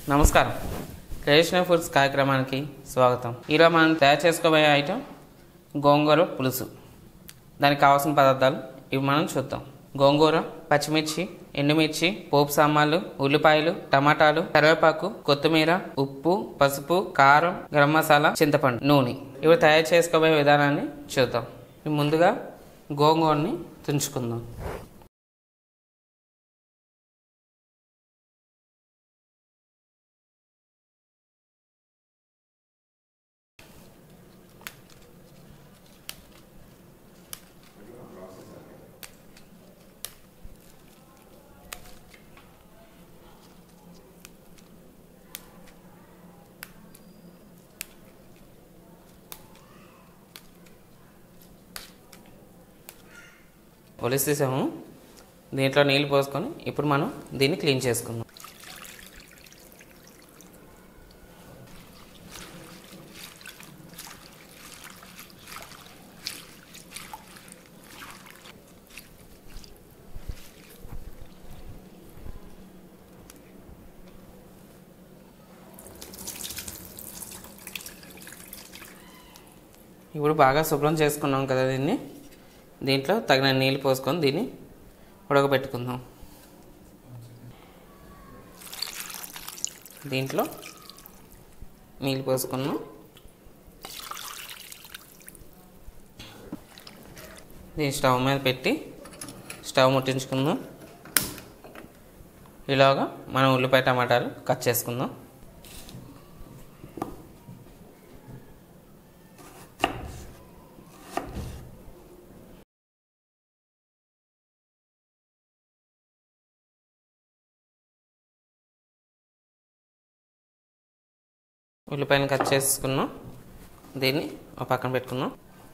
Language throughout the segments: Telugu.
నమస్కారం ట్రెడిషనల్ ఫుడ్స్ కార్యక్రమానికి స్వాగతం ఈరోజు మనం తయారు చేసుకోబోయే ఐటెం గోంగూర పులుసు దానికి కావాల్సిన పదార్థాలు ఇవి మనం చూద్దాం గోంగూర పచ్చిమిర్చి ఎండుమిర్చి పోపు సామాన్లు ఉల్లిపాయలు టమాటాలు కరివేపాకు కొత్తిమీర ఉప్పు పసుపు కారం గరం మసాలా చింతపండు నూనె ఇవి తయారు చేసుకోబోయే విధానాన్ని చూద్దాం ముందుగా గోంగూరని తుంచుకుందాం ఒలిసేసాము దీంట్లో నీళ్ళు పోసుకొని ఇప్పుడు మనం దీన్ని క్లీన్ చేసుకుందాం ఇప్పుడు బాగా శుభ్రం చేసుకున్నాం కదా దీన్ని దీంట్లో తగిన నీళ్ళు పోసుకొని దీన్ని ఉడకబెట్టుకుందాం దీంట్లో నీళ్ళు పోసుకున్నాం దీన్ని స్టవ్ మీద పెట్టి స్టవ్ ముట్టించుకుందాం ఇలాగా మనం ఉల్లిపాయ టమాటాలు కట్ చేసుకుందాం ఉల్లిపాయను కట్ చేసుకున్నాం దీన్ని ఒక పక్కన పెట్టుకుందాం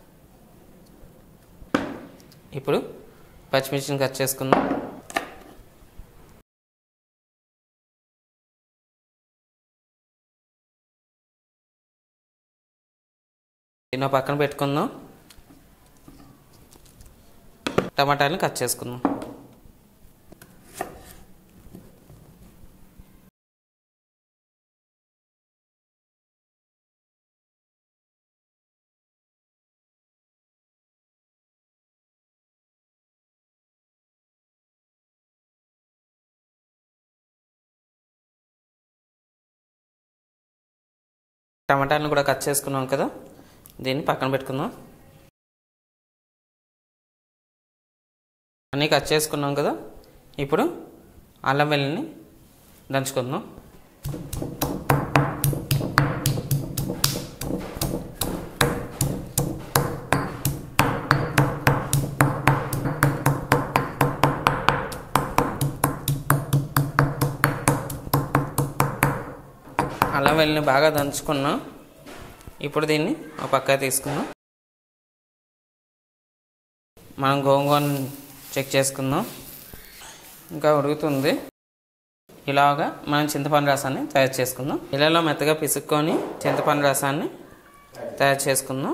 ఇప్పుడు పచ్చిమిర్చిని కట్ చేసుకుందాం దీన్ని ఒక పక్కన పెట్టుకుందాం టమాటాలను కట్ చేసుకుందాం టమాటాలను కూడా కట్ చేసుకున్నాం కదా దీన్ని పక్కన పెట్టుకుందాం అన్నీ కట్ చేసుకున్నాం కదా ఇప్పుడు అల్లం వెల్లుల్ని దంచుకుందాం అల్లం వెల్లుల్ని బాగా దంచుకున్నాం ఇప్పుడు దీన్ని ఒక పక్క తీసుకుందాం మనం గోంగూరని చెక్ చేసుకుందాం ఇంకా ఉడుకుతుంది ఇలాగా మనం చింతపండు రసాన్ని తయారు చేసుకుందాం ఇళ్ళలో మెత్తగా పిసుక్కొని చింతపండు రసాన్ని తయారు చేసుకుందాం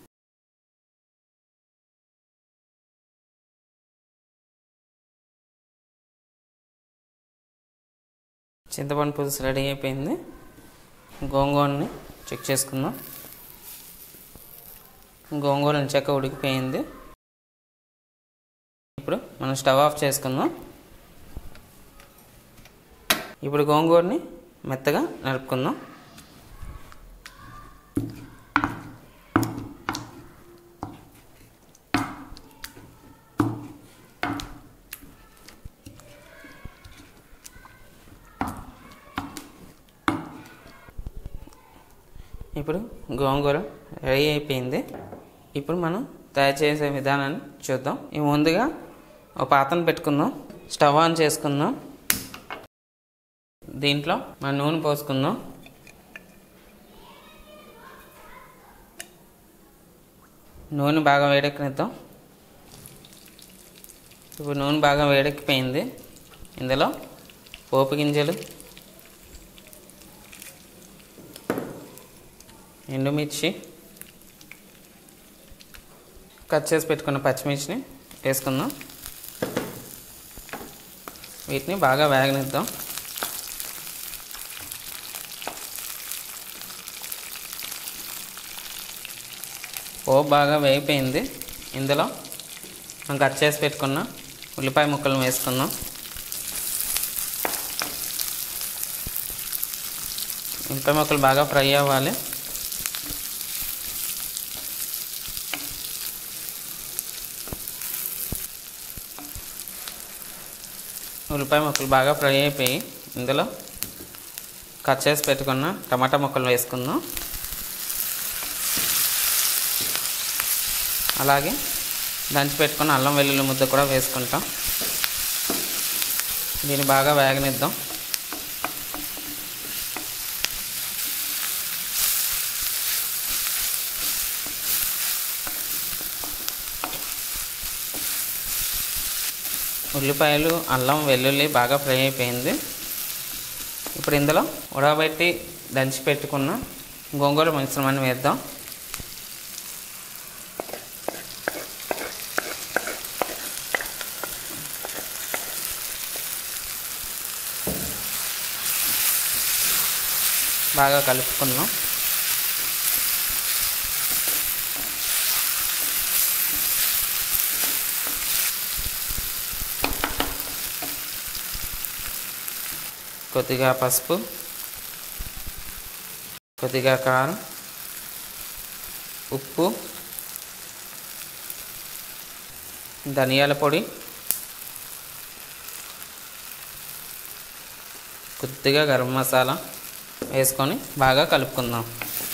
చింతపండు పులుసు రెడీ అయిపోయింది గోంగూరని చెక్ చేసుకుందాం గోంగూర చెక్క ఉడికిపోయింది ఇప్పుడు మనం స్టవ్ ఆఫ్ చేసుకుందాం ఇప్పుడు గోంగూరని మెత్తగా నలుపుకుందాం ఇప్పుడు గోంగూర రెడీ అయిపోయింది ఇప్పుడు మనం తయారు చేసే విధానాన్ని చూద్దాం ఈ ముందుగా ఒక పాత్రను పెట్టుకుందాం స్టవ్ ఆన్ చేసుకుందాం దీంట్లో మన నూనె పోసుకుందాం నూనె బాగా వేడెక్కనిద్దాం ఇప్పుడు నూనె బాగా వేడెక్కిపోయింది ఇందులో పోపు గింజలు ఎండుమిర్చి కట్ చేసి పెట్టుకున్న పచ్చిమిర్చిని వేసుకుందాం వీటిని బాగా వేగనిద్దాం పోపు బాగా వేగిపోయింది ఇందులో మనం కట్ చేసి పెట్టుకున్న ఉల్లిపాయ ముక్కలను వేసుకుందాం ఉల్లిపాయ ముక్కలు బాగా ఫ్రై అవ్వాలి ఉల్లిపాయ ముక్కలు బాగా ఫ్రై అయిపోయి ఇందులో కట్ చేసి పెట్టుకున్న టమాటా ముక్కలు వేసుకుందాం అలాగే దంచి పెట్టుకున్న అల్లం వెల్లుల్లి ముద్ద కూడా వేసుకుంటాం దీన్ని బాగా వేగనిద్దాం ఉల్లిపాయలు అల్లం వెల్లుల్లి బాగా ఫ్రై అయిపోయింది ఇప్పుడు ఇందులో ఉడకబెట్టి దంచి పెట్టుకున్న గోంగూర మిశ్రమాన్ని వేద్దాం బాగా కలుపుకుందాం కొద్దిగా పసుపు కొద్దిగా కారం ఉప్పు ధనియాల పొడి కొద్దిగా గరం మసాలా వేసుకొని బాగా కలుపుకుందాం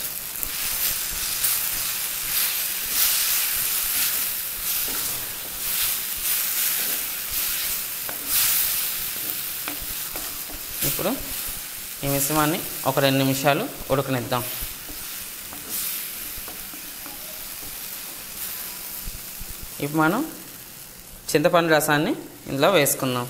ఇప్పుడు ఈ మిశ్రమాన్ని ఒక రెండు నిమిషాలు ఉడకనిద్దాం ఇప్పుడు మనం చింతపండు రసాన్ని ఇందులో వేసుకుందాం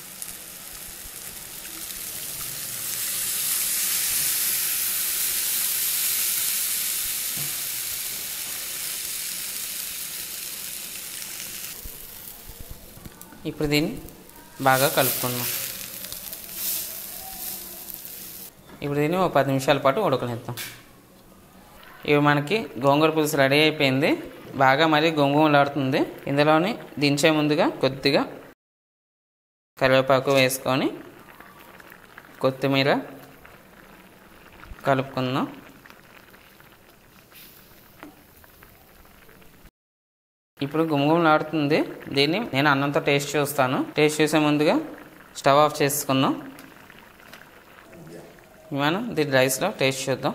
ఇప్పుడు దీన్ని బాగా కలుపుకుందాం ఇప్పుడు దీన్ని ఒక పది నిమిషాల పాటు ఉడకనిద్దాం ఇవి మనకి గోంగూర పులుసు రెడీ అయిపోయింది బాగా మరి గోంగూరలాడుతుంది ఇందులోని దించే ముందుగా కొద్దిగా కరివేపాకు వేసుకొని కొత్తిమీర కలుపుకుందాం ఇప్పుడు గుమగుమలాడుతుంది దీన్ని నేను అన్నంతో టేస్ట్ చూస్తాను టేస్ట్ చూసే ముందుగా స్టవ్ ఆఫ్ చేసుకుందాం మనం దీని రైస్లో టేస్ట్ చూద్దాం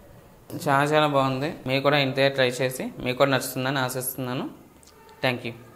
చాలా చాలా బాగుంది మీరు కూడా ఇంతే ట్రై చేసి మీకు కూడా నచ్చుతుందని ఆశిస్తున్నాను థ్యాంక్ యూ